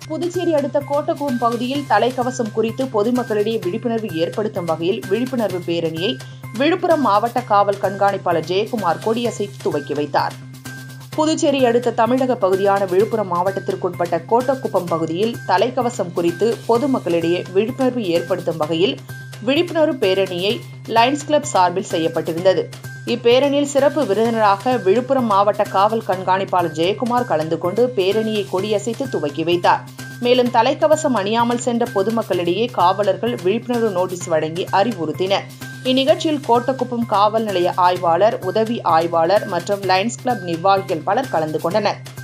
புதுச்சேரி அடுத்த கோட்டகுளம் பகுதியில் தலைக்கவசம் குறித்து பொதுமக்களிடையே விழிப்புணர்வு ஏற்படுத்தும் வகையில் விழிப்புணர்வு பேரணியை விழுப்புரம் மாவட்ட காவல் கண்காணிப்பாளர் ஜெயக்குமார் கொடியசைத்து துவக்கி வைத்தார் புதுச்சேரி அடுத்த தமிழக பகுதியான விழுப்புரம் மாவட்டத்திற்குட்பட்ட கோட்டக்குப்பம் பகுதியில் தலைக்கவசம் குறித்து பொதுமக்களிடையே விழிப்புணர்வு ஏற்படுத்தும் வகையில் விழிப்புணர்வு பேரணியை லயன்ஸ் கிளப் சார்பில் செய்யப்பட்டிருந்தது இப்பேரணியில் சிறப்பு விருந்தினராக விழுப்புரம் மாவட்ட காவல் கண்காணிப்பாளர் ஜெயக்குமார் கலந்து கொண்டு பேரணியை கொடியசைத்து துவக்கி வைத்தார் மேலும் தலைக்கவசம் அணியாமல் சென்ற பொதுமக்களிடையே காவலர்கள் விழிப்புணர்வு நோட்டீஸ் வழங்கி அறிவுறுத்தினர் இந்நிகழ்ச்சியில் கோட்டக்குப்பம் காவல் நிலைய ஆய்வாளர் உதவி ஆய்வாளர் மற்றும் லயன்ஸ் கிளப் நிர்வாகிகள் பலர் கலந்து கொண்டனர்